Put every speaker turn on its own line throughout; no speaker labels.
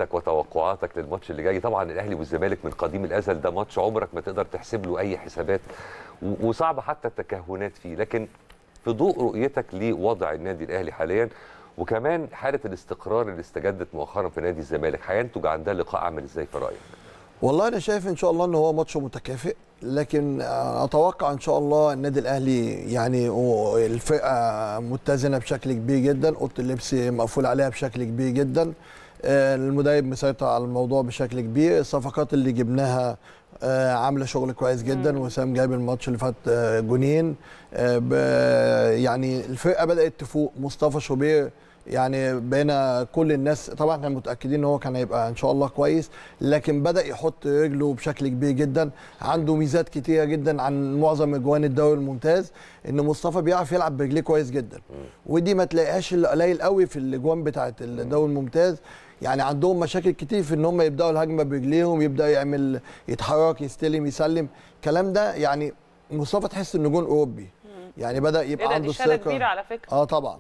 حساباتك وتوقعاتك للماتش اللي جاي طبعا الاهلي والزمالك من قديم الازل ده ماتش عمرك ما تقدر تحسب له اي حسابات و- وصعب حتى التكهنات فيه لكن في ضوء رؤيتك لوضع النادي الاهلي حاليا وكمان حاله الاستقرار اللي استجدت مؤخرا في نادي الزمالك هينتج عن ده لقاء عامل ازاي في رايك؟
والله انا شايف ان شاء الله ان هو ماتش متكافئ لكن آه، اتوقع ان شاء الله النادي الاهلي يعني هو الفرقه متزنه بشكل كبير جدا اوضه اللبس مقفول عليها بشكل كبير جدا آه، المدرب مسيطر على الموضوع بشكل كبير الصفقات اللي جبناها آه، عامله شغل كويس جدا وسام جايب الماتش اللي فات آه، جونين آه، ب- يعني الفرقه بدات تفوق مصطفى شوبير يعني بين كل الناس طبعا احنا متاكدين ان هو كان هيبقى ان شاء الله كويس لكن بدا يحط رجله بشكل كبير جدا عنده ميزات كتيره جدا عن معظم اجوان الدوري الممتاز ان مصطفى بيعرف يلعب برجليه كويس جدا ودي ما تلاقيهاش الا قليل قوي في الاجوان بتاعه الدوري الممتاز يعني عندهم مشاكل كتير في ان هم يبداوا الهجمه برجليهم يبدا يعمل يتحرك يستلم يسلم الكلام ده يعني مصطفى تحس انه جون اوروبي يعني بدا
ايه
يبقى
ده
عنده
دي شهاده
الثقه
كبيره على فكره
اه طبعا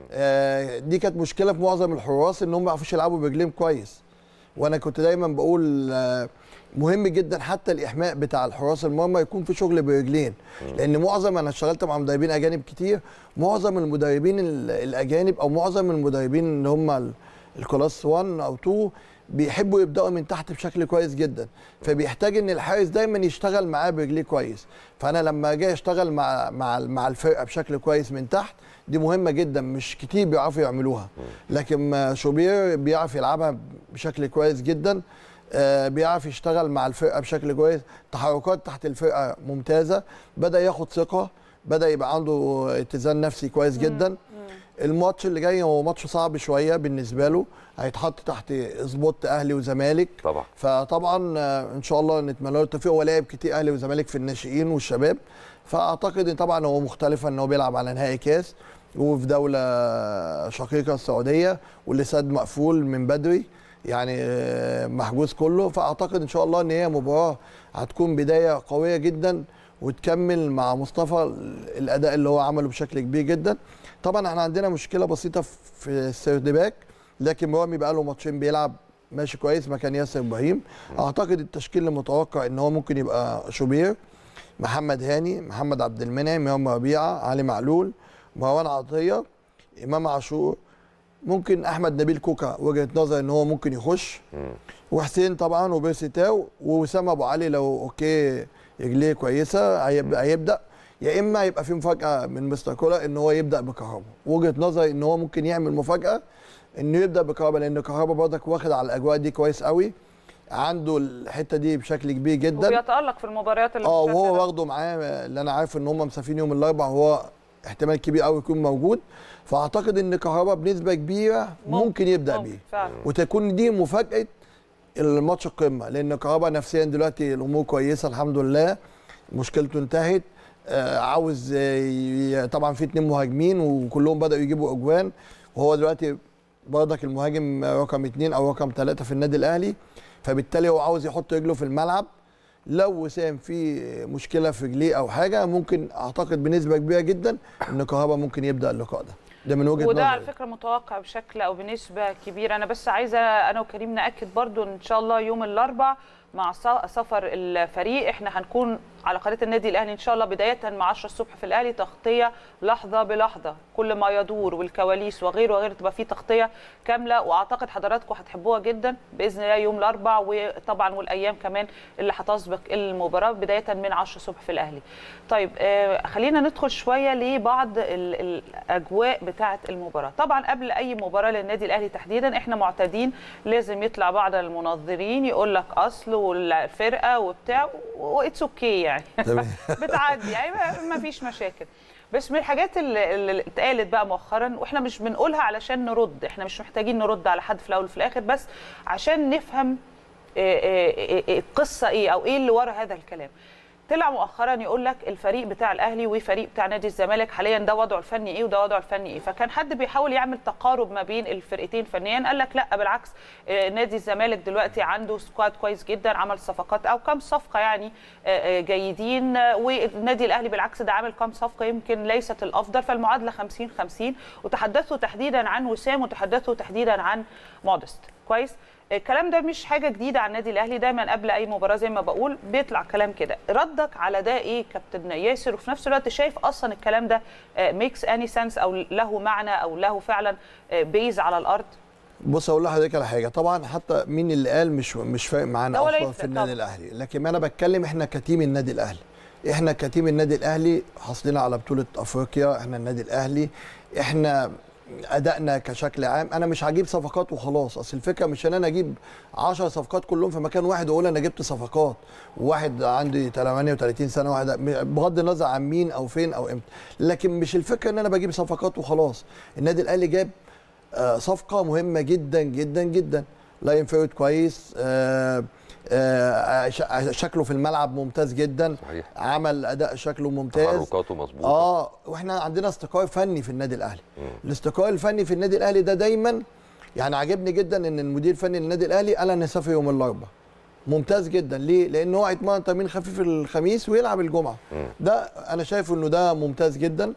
آه دي كانت مشكله في معظم الحراس ان هم ما يعرفوش يلعبوا برجليهم كويس وانا كنت دايما بقول آه مهم جدا حتى الاحماء بتاع الحراس المرمى يكون في شغل برجلين لان معظم انا اشتغلت مع مدربين اجانب كتير معظم المدربين ال- الاجانب او معظم المدربين اللي هم ال- الكلاس 1 او 2 بيحبوا يبداوا من تحت بشكل كويس جدا فبيحتاج ان الحارس دايما يشتغل معاه برجليه كويس فانا لما اجي اشتغل مع مع مع الفرقه بشكل كويس من تحت دي مهمه جدا مش كتير بيعرفوا يعملوها لكن آه، شوبير بيعرف يلعبها بشكل كويس جدا آه، بيعرف يشتغل مع الفرقه بشكل كويس تحركات تحت الفرقه ممتازه بدا ياخد ثقه بدا يبقى عنده اتزان نفسي كويس جدا الماتش اللي جاي هو ماتش صعب شويه بالنسبه له هيتحط تحت سبوت اهلي وزمالك
طبعا
فطبعا آه، ان شاء الله نتمنى له التوفيق هو لاعب كتير اهلي وزمالك في الناشئين والشباب فاعتقد ان طبعا هو مختلف ان هو بيلعب على نهائي كاس وفي دوله شقيقه السعوديه والاستاد مقفول من بدري يعني آه، محجوز كله فاعتقد ان شاء الله ان هي مباراه هتكون بدايه قويه جدا وتكمل مع مصطفى الاداء اللي هو عمله بشكل كبير جدا طبعا احنا عندنا مشكله بسيطه في السيرد باك لكن رامي بقى له ماتشين بيلعب ماشي كويس مكان ياسر ابراهيم اعتقد التشكيل المتوقع ان هو ممكن يبقى شوبير محمد هاني محمد عبد المنعم امام ربيعه علي معلول مروان عطيه امام عاشور ممكن احمد نبيل كوكا وجهه نظر ان هو ممكن يخش وحسين طبعا وبيرسي تاو ووسام ابو علي لو اوكي رجليه كويسه هيبدا هيبدا يا اما يبقى في مفاجاه من مستر كولا ان هو يبدا بكهربا وجهه نظري ان هو ممكن يعمل مفاجاه انه يبدا بكهربا لان كهربا برضك واخد على الاجواء دي كويس قوي عنده الحته دي بشكل كبير جدا
وبيتالق في المباريات اللي
اه
بالشكل
وهو
ده.
واخده معاه اللي انا عارف ان هم مسافرين يوم الاربعاء وهو احتمال كبير قوي يكون موجود فاعتقد ان كهربا بنسبه كبيره ممكن يبدا
ممكن
بيه
فعلا
وتكون دي مفاجاه الماتش القمه لان كهربا نفسيا دلوقتي الامور كويسه الحمد لله مشكلته انتهت آه عاوز آه، ي- طبعا في اتنين مهاجمين وكلهم بداوا يجيبوا اجوان وهو دلوقتي برضك المهاجم رقم اتنين او رقم ثلاثه في النادي الاهلي فبالتالي هو عاوز يحط رجله في الملعب لو وسام في مشكله في رجليه او حاجه ممكن اعتقد بنسبه كبيره جدا ان كهربا ممكن يبدا اللقاء ده ده من وجهه
وده على
نظري
فكره متوقع بشكل او بنسبه كبيره انا بس عايزه انا وكريم ناكد برضو ان شاء الله يوم الاربع مع ص- سفر الفريق احنا هنكون على قناه النادي الاهلي ان شاء الله بدايه مع 10 الصبح في الاهلي تغطيه لحظه بلحظه كل ما يدور والكواليس وغيره وغيره تبقى فيه تغطيه كامله واعتقد حضراتكم هتحبوها جدا باذن الله يوم الاربع وطبعا والايام كمان اللي هتسبق المباراه بدايه من 10 الصبح في الاهلي. طيب آه خلينا ندخل شويه لبعض ال- الاجواء بتاعه المباراه. طبعا قبل اي مباراه للنادي الاهلي تحديدا احنا معتادين لازم يطلع بعض المنظرين يقول لك اصل والفرقه وبتاع واتس اوكي يعني
تمام.
بتعدي يعني ما- ما فيش مشاكل بس من الحاجات اللي اللي اتقالت بقى مؤخرا واحنا مش بنقولها علشان نرد احنا مش محتاجين نرد على حد في الاول وفي الاخر بس عشان نفهم إيه إيه إيه القصه ايه او ايه اللي ورا هذا الكلام طلع مؤخرا يقول لك الفريق بتاع الاهلي وفريق بتاع نادي الزمالك حاليا ده وضعه الفني ايه وده وضعه الفني ايه فكان حد بيحاول يعمل تقارب ما بين الفرقتين فنيا قال لك لا بالعكس آه، نادي الزمالك دلوقتي عنده سكواد كويس جدا عمل صفقات او كم صفقه يعني آه، آه، جيدين آه، والنادي الاهلي بالعكس ده عامل كم صفقه يمكن ليست الافضل فالمعادله 50 50 وتحدثوا تحديدا عن وسام وتحدثوا تحديدا عن مودست كويس الكلام ده مش حاجه جديده على النادي الاهلي دايما قبل اي مباراه زي ما بقول بيطلع كلام كده ردك على ده ايه كابتن ياسر وفي نفس الوقت شايف اصلا الكلام ده ميكس اني سنس او له معنى او له فعلا بيز على الارض
بص اقول لحضرتك على حاجه طبعا حتى مين اللي قال مش مش فارق معانا
ده ولا
اصلا
يفرق
في النادي
طبعا.
الاهلي لكن انا بتكلم احنا كتيم النادي الاهلي احنا كتيم النادي الاهلي حاصلين على بطوله افريقيا احنا النادي الاهلي احنا ادائنا كشكل عام انا مش هجيب صفقات وخلاص اصل الفكره مش ان انا اجيب 10 صفقات كلهم في مكان واحد واقول انا جبت صفقات وواحد عندي 38 سنه واحد بغض النظر عن مين او فين او امتى لكن مش الفكره ان انا بجيب صفقات وخلاص النادي الاهلي جاب آه، صفقه مهمه جدا جدا جدا لاين فيرود كويس آه، آه، ش- شكله في الملعب ممتاز جدا
صحيح
عمل اداء شكله ممتاز
تحركاته مظبوطه
اه واحنا عندنا استقرار فني في النادي الاهلي الاستقرار الفني في النادي الاهلي ده دايما يعني عاجبني جدا ان المدير الفني للنادي الاهلي قال انا هسافر يوم الاربعاء ممتاز جدا ليه لان هو هيتمرن تمرين خفيف الخميس ويلعب الجمعه
مم.
ده انا شايف انه ده ممتاز جدا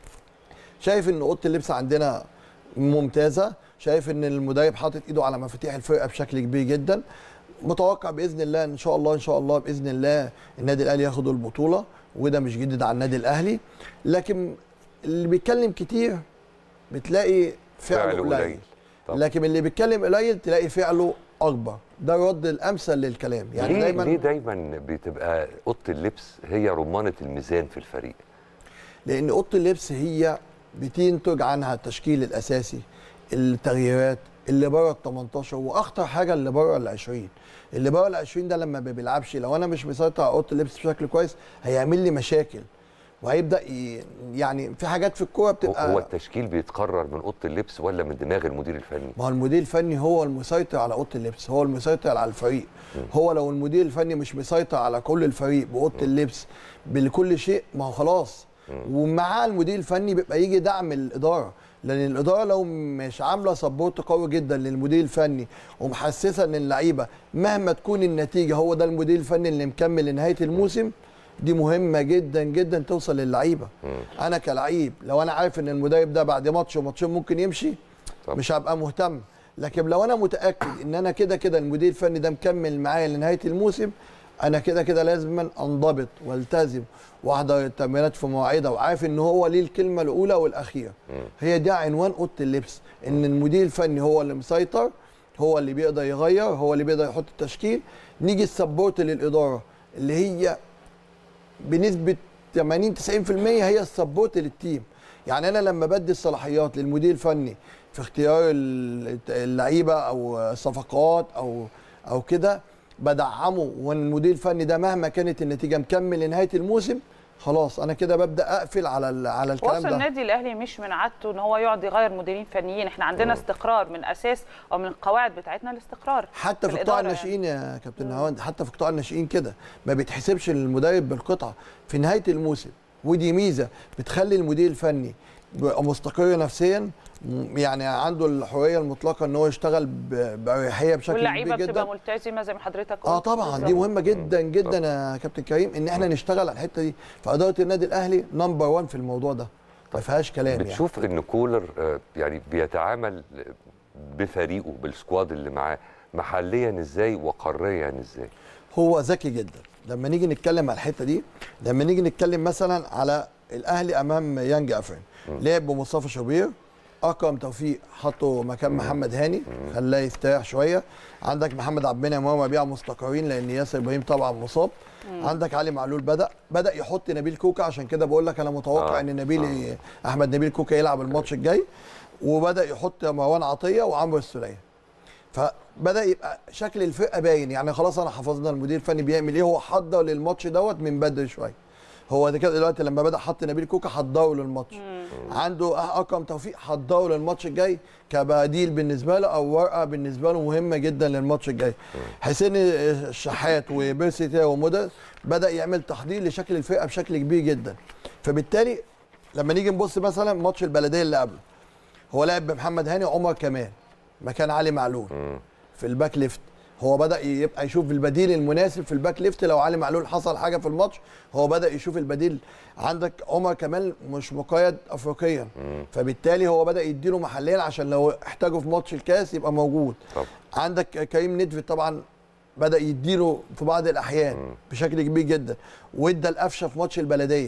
شايف ان اوضه اللبس عندنا ممتازه شايف ان المدرب حاطط ايده على مفاتيح الفرقه بشكل كبير جدا متوقع باذن الله ان شاء الله ان شاء الله باذن الله النادي الاهلي ياخد البطوله وده مش جديد على النادي الاهلي لكن اللي بيتكلم كتير بتلاقي فعله
فعله
قليل
قليل. طبعا.
لكن اللي بيتكلم قليل تلاقي فعله اكبر ده الرد الامثل للكلام يعني
ليه
دايما
ليه دايما بتبقى اوضه اللبس هي رمانه الميزان في الفريق
لان اوضه اللبس هي بتنتج عنها التشكيل الاساسي التغييرات اللي بره ال 18 واخطر حاجه اللي بره ال 20 اللي بره ال 20 ده لما ما بيلعبش لو انا مش مسيطر على اوضه اللبس بشكل كويس هيعمل لي مشاكل وهيبدا ي... يعني في حاجات في الكوره
هو-
بتبقى
هو التشكيل بيتقرر من اوضه اللبس ولا من دماغ المدير الفني
ما هو المدير الفني هو المسيطر على اوضه اللبس هو المسيطر على الفريق هو لو المدير الفني مش مسيطر على كل الفريق باوضه اللبس بكل شيء ما هو خلاص ومعاه المدير الفني بيبقى يجي دعم الاداره لان الاداره لو مش عامله سبورت قوي جدا للمدير الفني ومحسسه ان اللعيبه مهما تكون النتيجه هو ده المدير الفني اللي مكمل لنهايه الموسم دي مهمه جدا جدا توصل للعيبه انا كلعيب لو انا عارف ان المدرب ده بعد ماتش وماتشين ممكن يمشي
طبعا.
مش هبقى مهتم لكن لو انا متاكد ان انا كده كده المدير الفني ده مكمل معايا لنهايه الموسم انا كده كده لازم انضبط والتزم واحضر التمرينات في مواعيدها وعارف ان هو ليه الكلمه الاولى والاخيره هي دي عنوان اوضه اللبس ان المدير الفني هو اللي مسيطر هو اللي بيقدر يغير هو اللي بيقدر يحط التشكيل نيجي السبورت للاداره اللي هي بنسبه 80 90% هي السبورت للتيم يعني انا لما بدي الصلاحيات للمدير الفني في اختيار ال- اللعيبه او الصفقات او او كده بدعمه والمدير الفني ده مهما كانت النتيجه مكمل لنهايه الموسم خلاص انا كده ببدا اقفل على ال- على الكلام
وصل
ده
النادي الاهلي مش من عادته ان هو يقعد يغير مديرين فنيين احنا عندنا استقرار من اساس او من القواعد بتاعتنا الاستقرار
حتى في قطاع
الإدارة
الناشئين يا كابتن نهاوند حتى في قطاع الناشئين كده ما بيتحسبش المدرب بالقطعه في نهايه الموسم ودي ميزه بتخلي المدير الفني بيبقى مستقر نفسيا م- يعني عنده الحريه المطلقه ان هو يشتغل ب- باريحيه بشكل
واللعيبه
كبير
بتبقى
جدا
ملتزمه زي ما حضرتك قلت
اه طبعا دي
بالظبط.
مهمه جدا جدا يا كابتن كريم ان احنا نشتغل على الحته دي فاداره النادي الاهلي نمبر 1 في الموضوع ده ما فيهاش كلام يعني
بتشوف ان كولر آه، يعني بيتعامل بفريقه بالسكواد اللي معاه محليا ازاي وقاريا ازاي
هو ذكي جدا لما نيجي نتكلم على الحته دي لما نيجي نتكلم مثلا على الاهلي امام يانج افرين لعب بمصطفى شوبير اكرم توفيق حطه مكان محمد هاني خلاه يستريح شويه عندك محمد عبد المنعم وهو بيع مستقرين لان ياسر ابراهيم طبعا مصاب عندك علي معلول بدا بدا يحط نبيل كوكا عشان كده بقول لك انا متوقع
آه،
ان نبيل احمد نبيل كوكا يلعب الماتش الجاي وبدا يحط مروان عطيه وعمرو السوليه فبدا يبقى شكل الفرقه باين يعني خلاص انا حفظنا المدير الفني بيعمل ايه هو حضر للماتش دوت من بدري شويه هو ده كده دلوقتي لما بدا حط نبيل كوكا حضره للماتش عنده اكرم توفيق حضره للماتش الجاي كبديل بالنسبه له او ورقه بالنسبه له مهمه جدا للماتش الجاي حسين الشحات وبيرسي تاو ومودر بدا يعمل تحضير لشكل الفرقه بشكل كبير جدا فبالتالي لما نيجي نبص مثلا ماتش البلديه اللي قبله هو لعب بمحمد هاني وعمر كمال مكان علي معلول في الباك ليفت هو بدا يبقى يشوف البديل المناسب في الباك ليفت لو علي معلول حصل حاجه في الماتش هو بدا يشوف البديل عندك عمر كمال مش مقيد افريقيا فبالتالي هو بدا يديله محليا عشان لو احتاجه في ماتش الكاس يبقى موجود
طب
عندك كريم ندفي طبعا بدا يديله في بعض الاحيان بشكل كبير جدا وادى القفشه في ماتش البلديه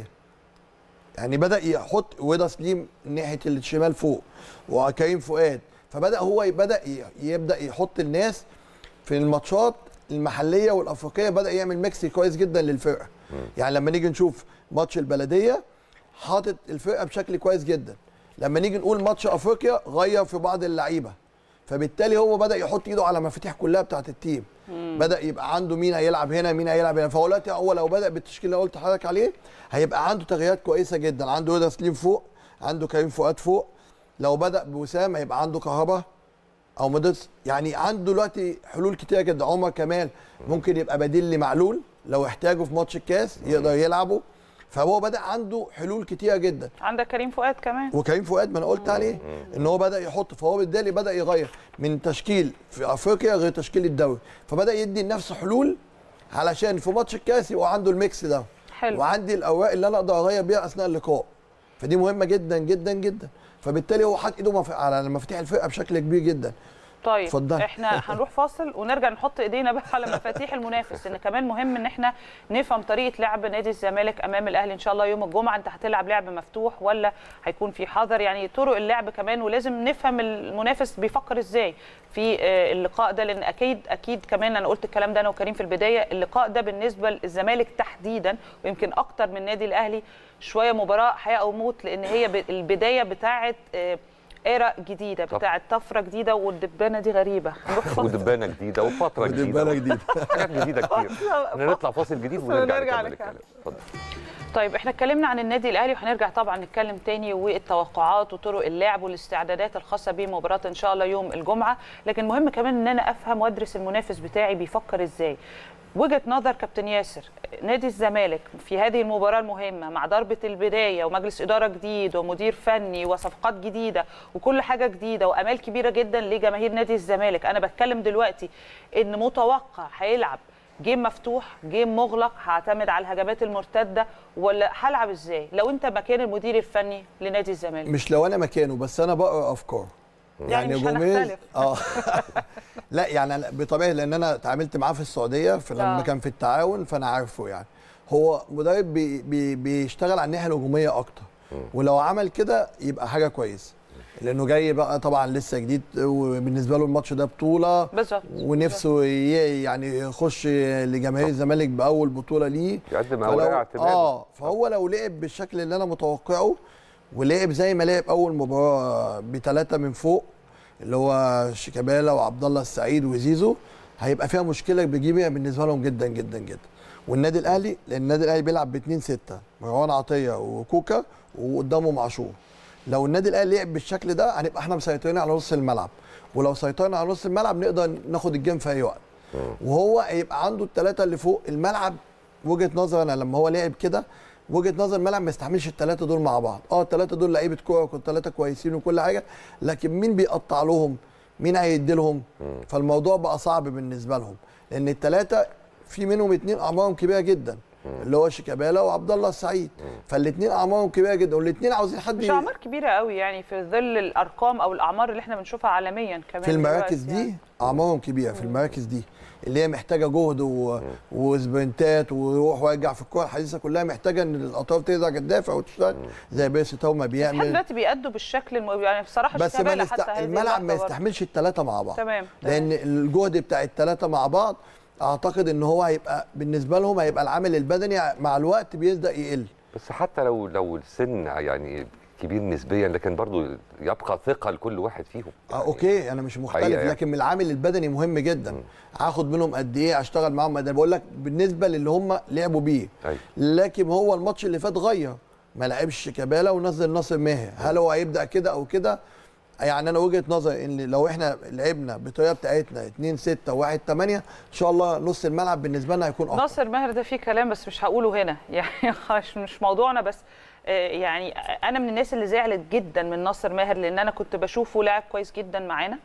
يعني بدا يحط وده سليم ناحيه الشمال فوق وكريم فؤاد فبدا هو بدا يبدا يحط الناس في الماتشات المحليه والافريقيه بدا يعمل ميكس كويس جدا للفرقه يعني لما نيجي نشوف ماتش البلديه حاطط الفرقه بشكل كويس جدا لما نيجي نقول ماتش افريقيا غير في بعض اللعيبه فبالتالي هو بدا يحط ايده على المفاتيح كلها بتاعه التيم بدا يبقى عنده مين هيلعب هنا مين هيلعب هنا فهو دلوقتي هو لو بدا بالتشكيل اللي قلت لحضرتك عليه هيبقى عنده تغييرات كويسه جدا عنده هدى سليم فوق عنده كريم فؤاد فوق لو بدا بوسام هيبقى عنده كهربا او مدرس يعني عنده دلوقتي حلول كتيره جدا عمر كمال ممكن يبقى بديل لمعلول لو احتاجه في ماتش الكاس يقدر يلعبه فهو بدا عنده حلول كتيره جدا
عندك كريم فؤاد كمان
وكريم فؤاد ما انا قلت عليه ان هو بدا يحط فهو بالتالي بدا يغير من تشكيل في افريقيا غير تشكيل الدوري فبدا يدي لنفسه حلول علشان في ماتش الكاس يبقى عنده الميكس ده
حلو
وعندي الاوراق اللي انا اقدر اغير بيها اثناء اللقاء فدي مهمه جدا جدا جدا فبالتالي هو حاطط ايده مف- على مفاتيح الفرقه بشكل كبير جدا
طيب
اتفضلي.
احنا هنروح فاصل ونرجع نحط ايدينا بقى على مفاتيح المنافس ان كمان مهم ان احنا نفهم طريقه لعب نادي الزمالك امام الاهلي ان شاء الله يوم الجمعه انت هتلعب لعب مفتوح ولا هيكون في حذر يعني طرق اللعب كمان ولازم نفهم المنافس بيفكر ازاي في آه، اللقاء ده لان اكيد اكيد كمان انا قلت الكلام ده انا وكريم في البدايه اللقاء ده بالنسبه للزمالك تحديدا ويمكن اكتر من النادي الاهلي شويه مباراه حياه او موت لان هي ب- البدايه بتاعه آه، ايرا جديده
طب.
بتاعه طفره جديده والدبانه دي غريبه هنروح فاصل.
ودبانه جديده وفتره جديده
جديد
حاجات جديده كتير احنا نطلع فاصل جديد ونرجع
ونرجع
نكمل
نكمل.
الكلام اتفضل
طيب احنا اتكلمنا عن النادي الاهلي وهنرجع طبعا نتكلم تاني والتوقعات وطرق اللعب والاستعدادات الخاصه بمباراه ان شاء الله يوم الجمعه لكن مهم كمان ان انا افهم وادرس المنافس بتاعي بيفكر ازاي وجهه نظر كابتن ياسر نادي الزمالك في هذه المباراه المهمه مع ضربه البدايه ومجلس اداره جديد ومدير فني وصفقات جديده وكل حاجه جديده وامال كبيره جدا لجماهير نادي الزمالك انا بتكلم دلوقتي ان متوقع هيلعب جيم مفتوح جيم مغلق هعتمد على الهجمات المرتده ولا هلعب ازاي لو انت مكان المدير الفني لنادي الزمالك
مش لو انا مكانه بس انا بقرا افكار
يعني مش هنختلف.
اه لا يعني أنا بطبيعي لان انا اتعاملت معاه في السعوديه في لما
آه.
كان في التعاون فانا عارفه يعني هو مدرب بي بي بيشتغل على الناحيه الهجوميه اكتر ولو عمل كده يبقى حاجه كويسه لانه جاي بقى طبعا لسه جديد وبالنسبه له الماتش ده بطوله
بالظبط
ونفسه ي- يعني يخش لجماهير الزمالك باول بطوله ليه
يقدم
فلو-
اوراق اعتماد
اه فهو لو لعب بالشكل اللي انا متوقعه ولعب زي ما لعب اول مباراه بثلاثه من فوق اللي هو شيكابالا وعبد الله السعيد وزيزو هيبقى فيها مشكله بيجيبها بالنسبه لهم جدا جدا جدا والنادي الاهلي لان النادي الاهلي بيلعب ب 2 6 مروان عطيه وكوكا وقدامهم عاشور لو النادي الاهلي لعب بالشكل ده هنبقى احنا مسيطرين على نص الملعب ولو سيطرنا على نص الملعب نقدر ناخد الجيم في اي وقت وهو هيبقى عنده الثلاثه اللي فوق الملعب وجهه نظر انا لما هو لعب كده وجهه نظر الملعب ما يستحملش الثلاثه دول مع بعض اه الثلاثه دول لعيبه كوره وكنت ثلاثه كويسين وكل حاجه لكن مين بيقطع لهم مين هيدي لهم فالموضوع بقى صعب بالنسبه لهم لان الثلاثه في منهم اثنين اعمارهم كبيره جدا اللي هو شيكابالا وعبد الله السعيد فالاثنين اعمارهم كبيره جدا والاثنين عاوزين حد
مش
ي-
اعمار كبيره قوي يعني في ظل الارقام او الاعمار اللي احنا بنشوفها عالميا كمان
في المراكز
دلوقتي
دي اعمارهم كبيره في المراكز دي اللي هي محتاجه جهد و... وسبرنتات ويروح ويرجع في الكره الحديثه كلها محتاجه ان الاطراف ترجع تدافع وتشتغل زي بيرسي تاو ما
بس لحد
بيعمل
دلوقتي بيأدوا بالشكل الم... يعني بصراحه
بس ما
شيكابالا
نست...
حتى هذه
الملعب ما
اللحظة برضه.
يستحملش الثلاثه مع بعض
تمام
لان الجهد بتاع الثلاثه مع بعض اعتقد ان هو هيبقى بالنسبه لهم هيبقى العامل البدني مع الوقت بيبدا يقل
بس حتى لو لو السن يعني كبير نسبيا لكن برضو يبقى ثقه لكل واحد فيهم
اه اوكي انا مش مختلف
حقيقة يعني.
لكن من العامل البدني مهم جدا هاخد منهم قد ايه اشتغل معاهم قد ايه بقول لك بالنسبه للي هم لعبوا بيه
أيوة.
لكن هو الماتش اللي فات غير ما لعبش شيكابالا ونزل ناصر ماهر هل هو هيبدا كده او كده يعني انا وجهه نظري ان لو احنا لعبنا بالطريقه بتاعتنا 2 6 1 8 ان شاء الله نص الملعب بالنسبه لنا هيكون افضل
ناصر ماهر ده فيه كلام بس مش هقوله هنا يعني مش مش موضوعنا بس آه، يعني انا من الناس اللي زعلت جدا من ناصر ماهر لان انا كنت بشوفه لاعب كويس جدا معانا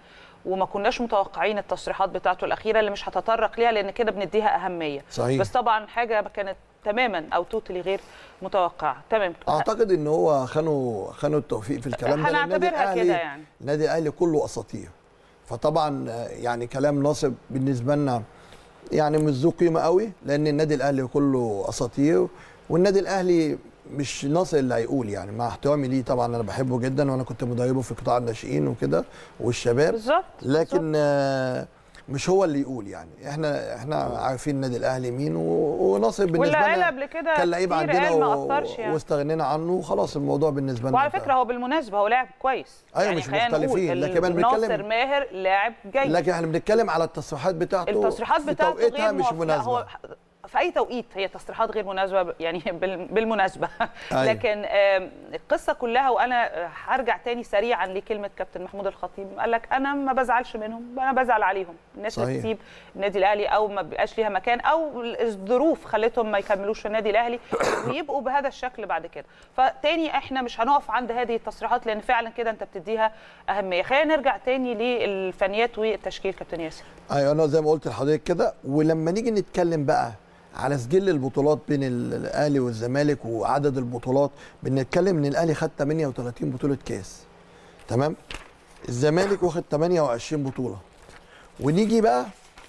وما كناش متوقعين التصريحات بتاعته الاخيره اللي مش هتطرق ليها لان كده بنديها اهميه
صحيح.
بس طبعا حاجه كانت تماما او توتالي غير متوقعه تمام
اعتقد ان هو خانوا خانوا التوفيق في الكلام ده لأن النادي
هنعتبرها
الأهلي-
كده يعني.
النادي الاهلي كله اساطير فطبعا آه، يعني كلام ناصر بالنسبه لنا يعني مش ذو قيمه قوي لان النادي الاهلي كله اساطير والنادي الاهلي مش ناصر اللي هيقول يعني مع احترامي ليه طبعا انا بحبه جدا وانا كنت مدربه في قطاع الناشئين وكده والشباب
بالظبط
لكن آه، مش هو اللي يقول يعني احنا احنا عارفين النادي الاهلي مين و- وناصر بالنسبه
واللي قال
لنا
قبل كده
كان لعيب
كتير
عندنا
قال ما
و-
أثرش يعني.
واستغنينا عنه وخلاص الموضوع بالنسبه لنا
وعلى
انتهى.
فكره هو بالمناسبه هو لاعب كويس
أيوة، مش
خلينا نقول
مختلفين، لكن احنا
ناصر
بنتكلم-
ماهر لاعب جيد
لكن احنا بنتكلم على التصريحات بتاعته
التصريحات
في
بتاعته
توقيتها
غير
مش
موافقة.
مناسبه
هو في اي توقيت هي تصريحات غير مناسبه يعني بال- بالمناسبه
أيوة.
لكن آم، القصه كلها وانا هرجع تاني سريعا لكلمه كابتن محمود الخطيب قال لك انا ما بزعلش منهم انا بزعل عليهم الناس اللي
صحيح.
بتسيب النادي الاهلي او ما بيبقاش ليها مكان او الظروف خلتهم ما يكملوش في النادي الاهلي ويبقوا بهذا الشكل بعد كده فتاني احنا مش هنقف عند هذه التصريحات لان فعلا كده انت بتديها اهميه خلينا نرجع تاني للفنيات والتشكيل كابتن ياسر
ايوه انا زي ما قلت لحضرتك كده ولما نيجي نتكلم بقى على سجل البطولات بين ال- الاهلي والزمالك وعدد البطولات بنتكلم ان الاهلي خد 38 بطوله كاس تمام الزمالك واخد 28 بطوله ونيجي بقى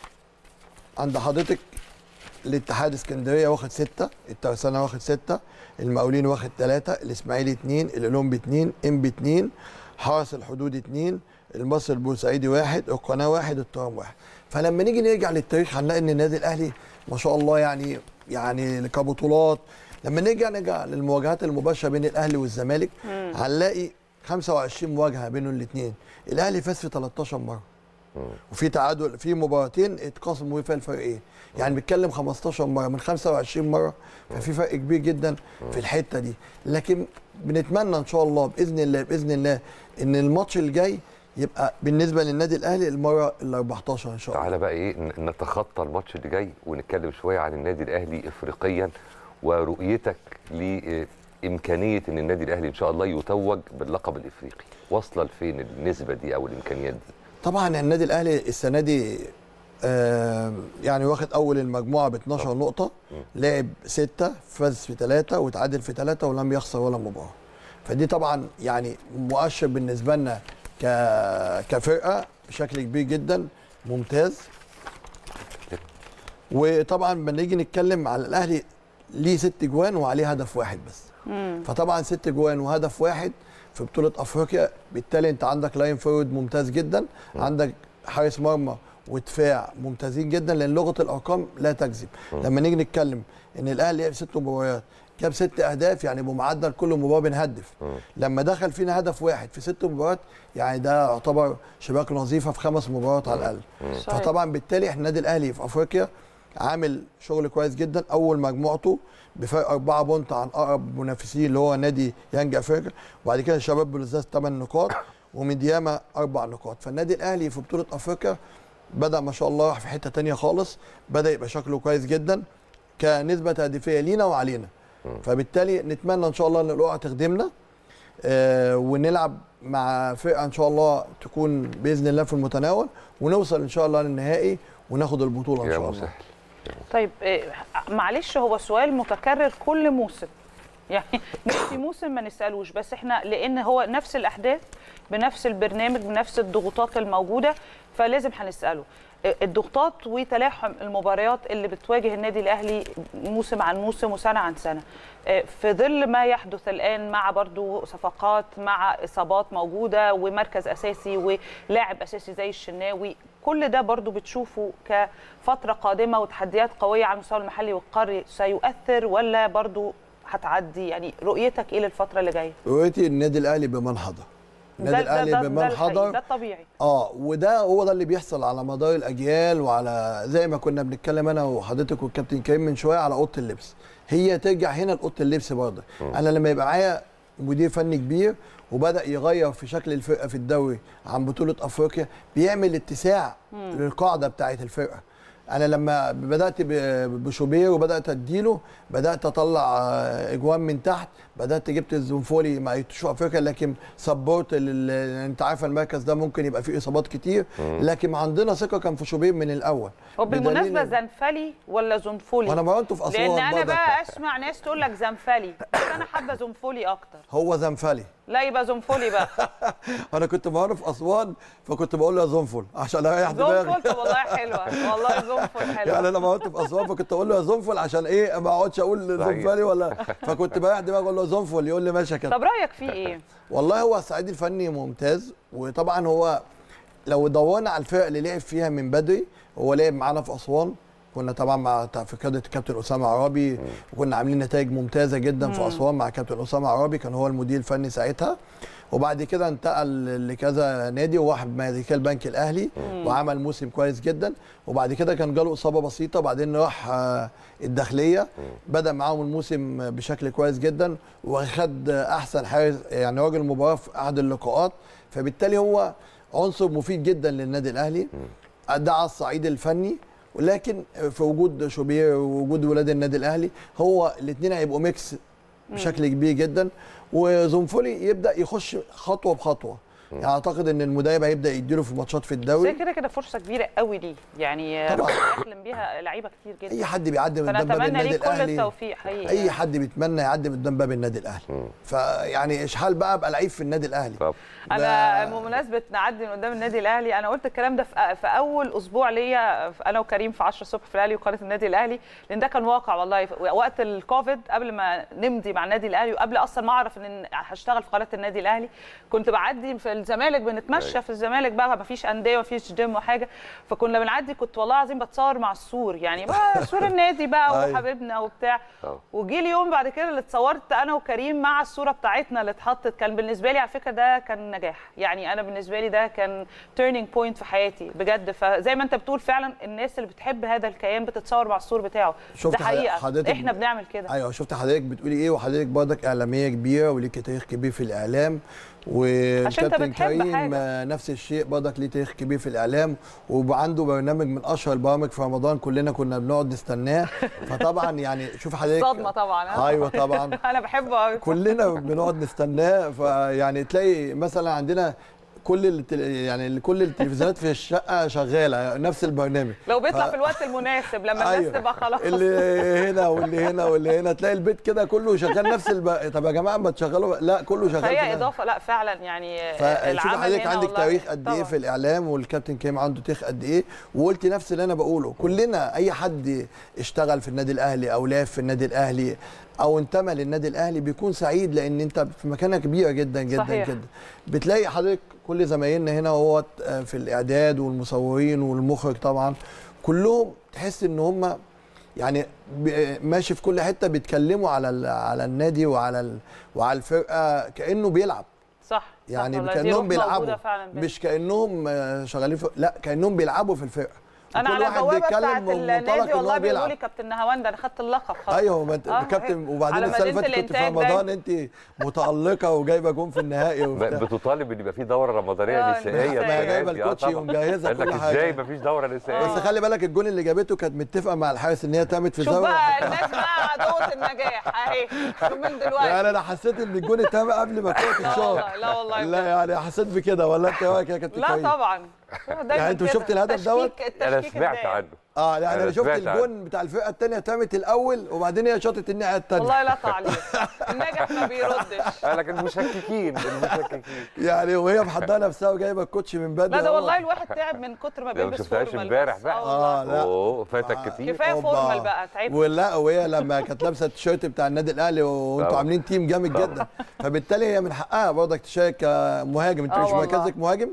عند حضرتك الاتحاد اسكندريه واخد ستة الترسانة واخد ستة المقاولين واخد ثلاثة الاسماعيلي اتنين الاولمبي اتنين انبي اتنين حرس الحدود اتنين المصري البورسعيدي واحد القناه واحد الترام واحد فلما نيجي نرجع للتاريخ هنلاقي ان النادي الاهلي ما شاء الله يعني يعني كبطولات لما نرجع نرجع للمواجهات المباشره بين الاهلي والزمالك هنلاقي 25 مواجهه بينهم الاثنين الاهلي فاز في 13 مره وفي تعادل في مباراتين اتقاسموا فيها الفريقين يعني بيتكلم 15 مره من 25 مره ففي فرق كبير جدا في الحته دي لكن بنتمنى ان شاء الله باذن الله باذن الله ان الماتش الجاي يبقى بالنسبه للنادي الاهلي المره ال 14 ان شاء الله
تعالى بقى ايه ن- نتخطى الماتش اللي جاي ونتكلم شويه عن النادي الاهلي افريقيا ورؤيتك لامكانيه ان النادي الاهلي ان شاء الله يتوج باللقب الافريقي واصله لفين النسبه دي او الامكانيات دي
طبعا النادي الاهلي السنه دي آه يعني واخد اول المجموعه ب 12 نقطه لعب سته فاز في ثلاثه وتعادل في ثلاثه ولم يخسر ولا مباراه فدي طبعا يعني مؤشر بالنسبه لنا ك كفرقه بشكل كبير جدا ممتاز وطبعا لما نيجي نتكلم على الاهلي ليه ست جوان وعليه هدف واحد بس فطبعا ست جوان وهدف واحد في بطوله افريقيا بالتالي انت عندك لاين فورورد ممتاز جدا عندك حارس مرمى ودفاع ممتازين جدا لان لغه الارقام لا تكذب لما نيجي نتكلم ان الاهلي لعب ست مباريات جاب ست اهداف يعني بمعدل كل مباراه بنهدف لما دخل فينا هدف واحد في ست مباريات يعني ده يعتبر شباك نظيفه في خمس مباريات على الاقل
صحيح.
فطبعا بالتالي احنا النادي الاهلي في افريقيا عامل شغل كويس جدا اول مجموعته بفرق أربعة بونت عن اقرب منافسيه اللي هو نادي يانج افريقيا وبعد كده شباب بلوزداد 8 نقاط وميدياما اربع نقاط فالنادي الاهلي في بطوله افريقيا بدا ما شاء الله راح في حته تانية خالص بدا يبقى شكله كويس جدا كنسبه تهديفيه لينا وعلينا فبالتالي نتمنى ان شاء الله ان القرعه تخدمنا آه ونلعب مع فرقه ان شاء الله تكون باذن الله في المتناول ونوصل ان شاء الله للنهائي وناخد البطوله ان
يا
شاء الله
مسهل
طيب إيه، معلش هو سؤال متكرر كل موسم يعني نفسي موسم ما نسالوش بس احنا لان هو نفس الاحداث بنفس البرنامج بنفس الضغوطات الموجوده فلازم هنساله إيه، الضغوطات وتلاحم المباريات اللي بتواجه النادي الاهلي موسم عن موسم وسنه عن سنه إيه، في ظل ما يحدث الان مع برضو صفقات مع اصابات موجوده ومركز اساسي ولاعب اساسي زي الشناوي كل ده برضو بتشوفه كفتره قادمه وتحديات قويه على المستوى المحلي والقاري سيؤثر ولا برضو هتعدي يعني رؤيتك ايه للفتره اللي جايه
رؤيتي النادي الاهلي بمن حضر النادي الاهلي بمن
الحقيقي،
حضر
ده الطبيعي
اه وده هو ده اللي بيحصل على مدار الاجيال وعلى زي ما كنا بنتكلم انا وحضرتك والكابتن كريم من شويه على اوضه اللبس هي ترجع هنا لاوضه اللبس برضه انا لما يبقى معايا مدير فني كبير وبدا يغير في شكل الفرقه في الدوري عن بطوله افريقيا بيعمل اتساع للقاعده بتاعه الفرقه انا لما بدات ب- بشوبير وبدات اديله بدات اطلع آه، اجوان من تحت بدات جبت الزنفولي مع يتشو افريقيا لكن سبورت لل- انت عارف المركز ده ممكن يبقى فيه اصابات كتير لكن عندنا ثقه كان في شوبير من الاول
وبالمناسبه
بدليل-
زنفلي ولا زنفولي
وانا مرنته في اسوان
لان انا
برضك.
بقى اسمع ناس تقول لك زنفلي بس انا حابه زنفولي اكتر
هو زنفلي
لا يبقى زنفولي بقى
انا كنت مرنه في اسوان فكنت بقول له يا زنفل عشان اريح دماغي
زنفل طب والله حلوه والله زنفل حلوه
يعني انا مرنت في اسوان فكنت اقول له يا زنفل عشان ايه ما اقعدش اقول
صحيح.
زنفلي ولا فكنت بريح دماغي اقول له زنفل يقول لي ماشي يا كابتن
طب رايك فيه ايه؟
والله هو الصعيد الفني ممتاز وطبعا هو لو دورنا على الفرق اللي لعب فيها من بدري هو لعب معانا في اسوان كنا طبعا مع في قياده الكابتن اسامه عرابي وكنا عاملين نتائج ممتازه جدا في اسوان مع كابتن اسامه عرابي كان هو المدير الفني ساعتها وبعد كده انتقل لكذا نادي وواحد مالكي البنك الاهلي وعمل موسم كويس جدا وبعد كده كان جاله اصابه بسيطه بعدين راح آه، الداخليه بدا معاهم الموسم بشكل كويس جدا وخد احسن حارس يعني راجل المباراه في احد اللقاءات فبالتالي هو عنصر مفيد جدا للنادي الاهلي ادى على الصعيد الفني ولكن في وجود شوبير ووجود ولاد النادي الاهلي هو الاثنين هيبقوا ميكس بشكل كبير جدا وزنفولي يبدا يخش خطوه بخطوه يعني اعتقد ان المدرب هيبدا يديله في ماتشات في
بس هي
الدوري
كده كده فرصه كبيره قوي ليه يعني
طبعا.
بيحلم بيها لعيبه كتير جدا
اي حد بيعدي من قدام باب
فنتمنى
النادي
ليه كل
الاهلي
التوفيق حقيقي
اي
يعني.
حد بيتمنى يعدي من قدام باب النادي الاهلي فيعني اشحال بقى ابقى لعيب في النادي الاهلي
طب
انا
ده-
بمناسبه نعدي من قدام النادي الاهلي انا قلت الكلام ده في في اول اسبوع ليا في- انا وكريم في 10 الصبح في الاهلي وقناه النادي الاهلي لان ده كان واقع والله وقت الكوفيد قبل ما نمضي مع النادي الاهلي وقبل اصلا ما اعرف ان هشتغل في قناه النادي الاهلي كنت بعدي في الزمالك بنتمشى في الزمالك بقى ما فيش انديه ما فيش جيم وحاجه فكنا بنعدي كنت والله العظيم بتصور مع السور يعني بقى سور النادي بقى
أيوة.
وحبيبنا وبتاع
آه.
وجي اليوم بعد كده اللي اتصورت انا وكريم مع الصوره بتاعتنا اللي اتحطت كان بالنسبه لي على فكره ده كان نجاح يعني انا بالنسبه لي ده كان تيرنينج بوينت في حياتي بجد فزي ما انت بتقول فعلا الناس اللي بتحب هذا الكيان بتتصور مع الصور بتاعه
شفت
ده حقيقه
حضرتك-
احنا بنعمل كده
ايوه شفت حضرتك بتقولي ايه وحضرتك برضك اعلاميه كبيره وليكي تاريخ كبير في الاعلام
عشان أنت
وكابتن
بتحب
كريم
حاجة.
آه، نفس الشيء برضك ليه تاريخ كبير في الاعلام وعنده برنامج من اشهر البرامج في رمضان كلنا كنا بنقعد نستناه فطبعا يعني شوف حضرتك
صدمه طبعا ها؟
ايوه طبعا
انا بحبه قوي
كلنا بنقعد نستناه فيعني تلاقي مثلا عندنا كل التل... يعني كل التلفزيونات في الشقه شغاله نفس البرنامج
لو بيطلع
ف-
في الوقت المناسب لما الناس
أيوة.
تبقى خلاص
اللي هنا واللي هنا واللي هنا تلاقي البيت كده كله شغال نفس الب... طب يا جماعه ما تشغلوا لا كله شغال في
فهي
نفس-
اضافه لا فعلا يعني
فشوف
العمل
حضرتك
هنا
عندك
والله
تاريخ قد ايه
طبعاً.
في الاعلام والكابتن كريم عنده تاريخ قد ايه وقلت نفس اللي انا بقوله كلنا اي حد اشتغل في النادي الاهلي او لعب في النادي الاهلي او انتمى للنادي الاهلي بيكون سعيد لان انت في مكانه كبيره جدا جدا
صحيح.
جدا بتلاقي حضرتك كل زمايلنا هنا وهو في الاعداد والمصورين والمخرج طبعا كلهم تحس ان هم يعني ب- ماشي في كل حته بيتكلموا على ال- على النادي وعلى ال- وعلى الفرقه كانه بيلعب
صح
يعني
صح والله، دي
كانهم
روح موجودة
بيلعبوا
فعلا بينا.
مش كانهم آه، شغالين في لا كانهم بيلعبوا في الفرقه
انا
وكل
على
واحد
البوابه
بيتكلم
بتاعت
من منطلق
النادي
إن هو
والله بيقولوا
بيلعب.
لي كابتن نهاوند انا خدت اللقب خلاص
ايوه ما انت
آه،
كابتن وبعدين
على
السنه اللي
مدينة
فاتت كنت في
الإنتاج
رمضان انت متالقه وجايبه جون في النهائي وبتاع
بتطالب ان يبقى في دوره رمضانيه
آه،
نسائيه
ما هي
جايبة
في النادي. آه
الكوتشي
طبعاً.
ومجهزة
قال لك
كل حاجة.
ازاي مفيش دوره نسائيه
بس خلي بالك الجون اللي جابته كانت متفقه مع الحارس ان هي تمت في
شوف
زاويه
بقى الناس بقى عدوة النجاح اهي شوف من دلوقتي
يعني انا حسيت ان الجون اتم قبل ما الكوره
لا
تتشاط
والله لا والله
لا يعني حسيت بكده ولا انت رايك يا كابتن
لا
كريم؟
طبعا دايماً
يعني انتوا
كده.
شفتوا الهدف
تشكيك-
دوت؟
انا
التشكيك
سمعت
الدائم.
عنه
اه يعني
أنا
انا شفت
سمعت عنه.
الجون بتاع الفرقه الثانيه اترمت الاول وبعدين هي شاطت الناحيه الثانيه
والله لا تعليق النجح ما بيردش
قال لك المشككين المشككين
يعني وهي محضره نفسها وجايبه الكوتشي من بدري
لا ده
أهو.
والله الواحد تعب من كتر ما
لا، ما
بيلبس
شفتهاش
فورمال
امبارح
بس.
بقى.
اه
اه
والله
لا
اوه فاتك كتير
كفايه
أوبا.
فورمال بقى تعبت
ولا وهي لما كانت لابسه التيشيرت بتاع النادي الاهلي وانتوا
طبعا.
عاملين تيم جامد
طبعا.
جدا فبالتالي هي من حقها برضك تشارك كمهاجم انت
آه
مش
والله.
مركزك مهاجم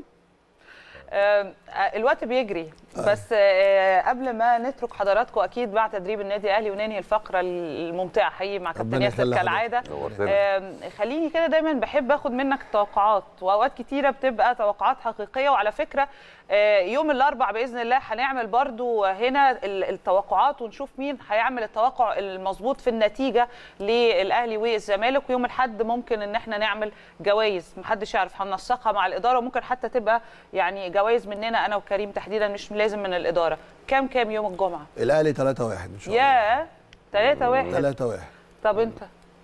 آه، الوقت بيجري بس آه، قبل ما نترك حضراتكم اكيد بعد تدريب النادي الاهلي وننهي الفقره الممتعه حقيقي مع كابتن
ربنا
ياسر
يخلي حضرتك.
كالعاده
نورتنا.
آم، خليني كده دايما بحب اخد منك توقعات واوقات كتيره بتبقى توقعات حقيقيه وعلى فكره آه، يوم الاربع باذن الله هنعمل برضو هنا ال- التوقعات ونشوف مين هيعمل التوقع المظبوط في النتيجه للاهلي والزمالك ويوم الاحد ممكن ان احنا نعمل جوائز محدش يعرف هننسقها مع الاداره وممكن حتى تبقى يعني جوائز مننا انا وكريم تحديدا مش لازم من الاداره كام كام يوم الجمعه
الاهلي 3 1 ان شاء الله
يا 3 1
3 1
طب انت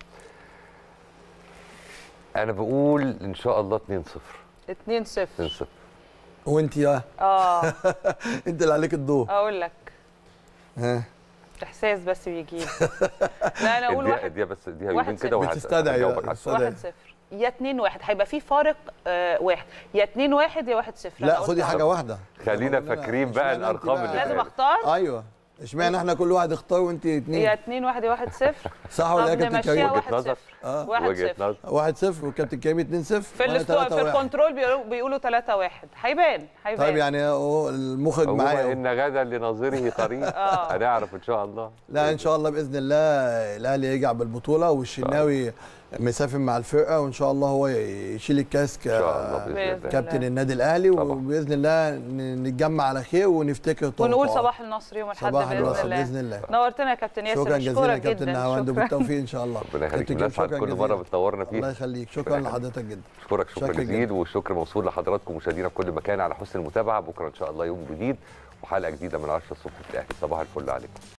انا بقول ان شاء الله 2 0
2 0
2 0
وانت يا
اه
انت اللي عليك الضوء
اقول لك
ها
احساس بس بيجي لا انا اقول
اديها
واحد
اديها بس اديها
واحد
يومين
صفر.
كده وهت-
بتستدعي
هجاوبك
يا
على
أستاذ.
السؤال.
واحد صفر يا 2 1 هيبقى في فارق آه واحد يا 2 1 يا 1 0
لا خدي حاجه واحده
خلينا
قلنا-
فاكرين بقى
اشمعنى انت
الأرقام
بقى-
اللي
لازم
فاتت.
اختار
ايوه اشمعنى احنا كل واحد اختار وانت
يا
اتنين
2 1 يا 1 0
صح ولا
طب
يا كابتن
نمشيها
كريم؟
1
نظر.
0
اه
1
وجهة
0
نظر
1 0 والكابتن كريم 2 0
في الاستو... في الكنترول بيقولوا بيقولوا 3 1 هيبان هيبان
طيب يعني هو المخرج
هو
معايا أهو.
ان غدا لناظره قريب
آه.
هنعرف ان شاء الله
لا ان شاء الله باذن الله الاهلي يرجع بالبطوله والشناوي مسافر مع الفرقه وان شاء الله هو يشيل الكاس ك
ان شاء الله باذن
بإذن
الله
كابتن النادي الاهلي
طبعا.
وباذن الله ن- نتجمع على خير ونفتكر
ونقول
توقعات.
صباح النصر يوم الاحد
صباح
باذن
النصر
الله
باذن الله
نورتنا يا كابتن ياسر
شكرا جزيلا
بشكرك
كابتن
جدا
نهاوند
شكرا
وبالتوفيق ان شاء الله
ربنا يخليك
كابتن كريم،
بنسعد
شكرا
كل
جزيلا.
مره بتنورنا
الله
فيها
يخليك شكرا لحضرتك جدا
اشكرك شكر
شكرا
جزيل
جدا.
والشكر موصول لحضراتكم مشاهدينا في كل مكان على حسن المتابعه بكره ان شاء الله يوم جديد وحلقه جديده من 10 الصبح في الاهلي صباح الفل عليكم